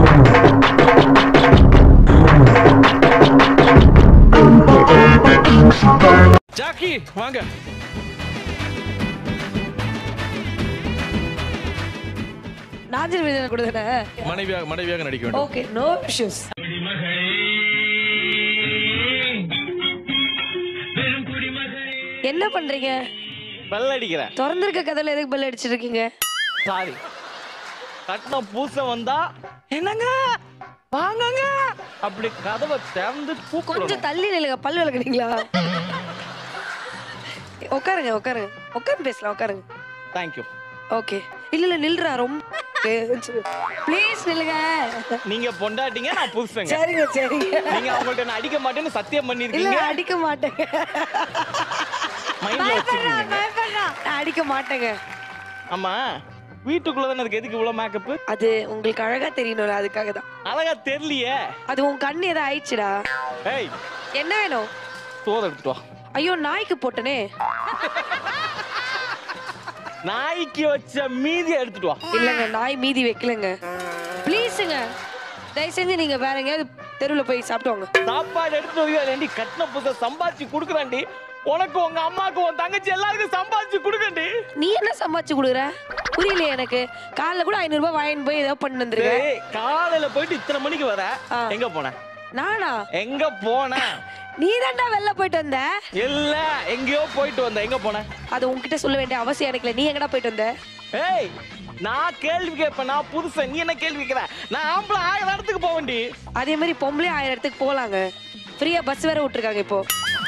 Jackie வாங்க நாஜர் விஜயனை கொடுத்தன மனைவியாக மனைவியாக நடிக்க வேண்டும் ஓகே நோ இஷ்யூஸ் என்ன பண்றீங்க பெல் அடிக்கிறேன் திறந்திருக்க கதவுல எதுக்கு பெல் அடிச்சிட்டு இருக்கீங்க சாரி கட்டின பூச வந்தா என்னங்க வாங்கங்க அப்படி கதவை திறந்து கொஞ்சம் கூப்பிடணும் தள்ளி நில்லுங்க பல் விளக்குறீங்களா உட்காருங்க உட்காருங்க உட்காந்து பேசலாம் உட்காருங்க தேங்க்யூ ஓகே இல்ல இல்ல நில்றா ரொம்ப ப்ளீஸ் நில்லுங்க நீங்க பொண்டாட்டிங்க நான் புதுசுங்க சரிங்க சரிங்க நீங்க அவங்கள்ட்ட நான் அடிக்க மாட்டேன்னு சத்தியம் இல்ல பண்ணிருக்கீங்க அடிக்க மாட்டேங்க மைண்ட்ல பயப்படுறா, வச்சுக்கீங்க பயப்படுறா. நான் அடிக்க மாட்டேங்க ஆமா வீட்டுக்குள்ள தானே அதுக்கு எதுக்கு இவ்வளவு மேக்கப் அது உங்களுக்கு அழகா தெரியணும்ல அதுக்காக தான் அழகா தெரியலையே அது உன் கண்ணு ஏதோ ஆயிடுச்சுடா ஏய் என்ன வேணும் சோறு எடுத்துட்டு வா ஐயோ நாய்க்கு போட்டனே நாய்க்கு வச்ச மீதி எடுத்துட்டு வா இல்லங்க நாய் மீதி வைக்கலங்க ப்ளீஸுங்க தயவு செஞ்சு நீங்க வேற எங்கேயாவது தெருவுல போய் சாப்பிட்டு வாங்க சாப்பாடு எடுத்து வையாண்டி கட்டின புதுச சம்பாதிச்சு குடுக்குறாண்டி உனக்கு உங்க அம்மாக்கு உன் தங்கச்சி எல்லாருக்கும் சம்பாதிச்சு குடுக்கண்டி நீ என்ன சம்பாதிச்சு கொடுக்குற புரியலையே எனக்கு காலைல கூட ஐநூறு ரூபாய் வாங்கிட்டு போய் ஏதோ பண்ணி வந்துருக்க டேய், காலையில போயிட்டு இத்தனை மணிக்கு வர ஆ. எங்க போன நானா எங்க போன நீ தான்டா வெளில போயிட்டு வந்த இல்ல எங்கேயோ போயிட்டு வந்த எங்க போன அது உன்கிட்ட சொல்ல வேண்டிய அவசியம் எனக்கு இல்ல நீ எங்கடா போயிட்டு வந்த ஏய் நான் கேள்வி கேட்பேன் நான் புதுசன் நீ என்ன கேள்வி கேட்கிற நான் ஆம்பளை ஆயிரம் இடத்துக்கு போக வேண்டி அதே மாதிரி பொம்பளை ஆயிரம் இடத்துக்கு போலாங்க ஃப்ரீயா பஸ் வேற விட்டுருக்காங்க இப்போ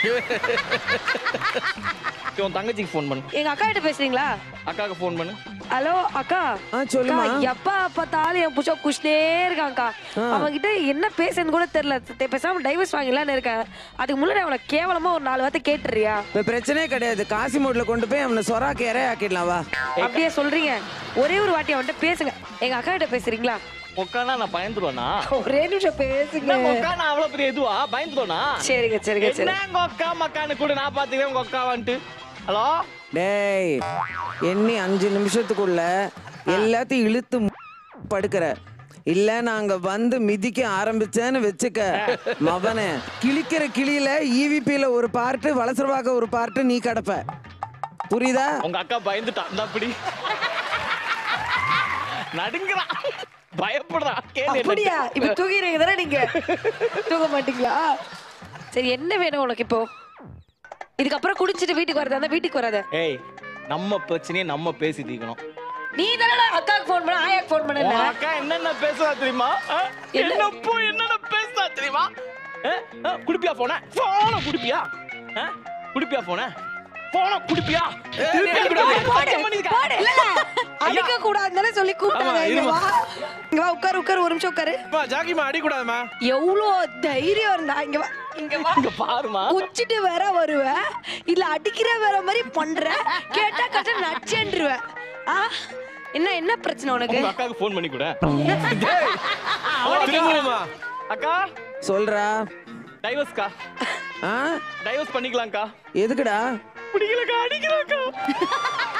உன் தங்கச்சிக்கு ஃபோன் பண்ணு எங்க அக்கா கிட்ட பேசுறீங்களா அக்காவுக்கு ஃபோன் பண்ணு ஹலோ அக்கா ஆ, சொல்லுமா. அக்கா, எப்ப பார்த்தாலும் என் புச்சா குஷ்டே இருக்கான்க்கா அவன் கிட்ட என்ன பேசுன்னு கூட தெரியல தெ- பேசாம டைவர்ஸ் வாங்கலான்னு இருக்கேன் அதுக்கு முன்னாடி அவனை கேவலமா ஒரு நாலு வார்த்தை கேட்டுறியா இப்ப பிரச்சனையே கிடையாது காசி மூட்ல கொண்டு போய் அவனை சொராக்கு இறைய ஆக்கிடலாம் வா அப்படியே சொல்றீங்க ஒரே ஒரு வாட்டி அவன்கிட்ட பேசுங்க எங்க அக்கா கிட்ட பேசுறீங்களா உக்கானா நான் பயந்துருவேனா ஒரே நிமிஷம் பேசுங்க என்ன உங்க அக்கா நான் அவ்வளவு பெரிய இதுவா பயந்துருவேனா சரிங்க சரிங்க சரி என்ன உங்க அக்கா மக்கான்னு கூட நான் பாத்துக்கிறேன் உங்க அக்கா வந்துட்டு ஹலோ டேய் எண்ணி அஞ்சு நிமிஷத்துக்குள்ள எல்லாத்தையும் இழுத்து மு- படுக்கிற இல்ல நாங்க வந்து மிதிக்க ஆரம்பிச்சேன்னு வச்சுக்க மவனே கிழிக்கிற கிளியில ஈவிபில ஒரு பார்ட்டு வளசரவாக்க ஒரு பார்ட்டு நீ கிடப்ப புரியுதா உங்க அக்கா பயந்துட்டான் இந்த அப்படி நடுங்குறான் பயப்படுறான் கேளு அப்படியா இப்ப தூங்கிறீங்க தானே நீங்க தூங்க மாட்டீங்களா சரி என்ன வேணும் உனக்கு இப்போ இதுக்கப்புறம் குடிச்சிட்டு வீட்டுக்கு வரதா இருந்தா வீட்டுக்கு வராத ஏய் நம்ம பிரச்சனையை நம்ம பேசி தீக்கணும் நீ தானே அக்காக்கு ஃபோன் பண்ண ஆயாக்கு ஃபோன் பண்ண உன் அக்கா என்னென்ன பேசுறா தெரியுமா ஆ? என்ன? என்ன போ என்னென்ன பேசுறா தெரியுமா ஆ? ஆ, குடிப்பியா போன போன குடிப்பியா ஆ? குடிப்பியா போன போன குடிப்பியா திருப்பி அனுப்பிடாதே. சத்தியம் பண்ணிருக்க. அடிக்க கூடாதுன்னு சொல்லி கூப்பிட்டாங்க ஆமா, இங்க இருமா. வா இங்க வா உட்காரு உட்காரு ஒரு நிமிஷம் உட்காரு அப்பா ஜாக்கிமா அடிக்கூடாதுமா எவ்வளோ தைரியம் இருந்தா இங்க வா இங்க வா இங்க பாருமா குச்சிட்டு வேற வருவ இல்ல அடிக்கிற வேற மாதிரி பண்ற கேட்டா கட்ட நச்சேன்றுவ ஆ என்ன என்ன பிரச்சனை உனக்கு உங்க அக்காவுக்கு ஃபோன் பண்ணி கூட திரும்புமா அக்கா சொல்றா டைவர்ஸ்க்கா ஆ டைவர்ஸ் பண்ணிக்கலாம்க்கா எதுக்குடா பிடிக்கலக்கா அடிக்கலாம்க்கா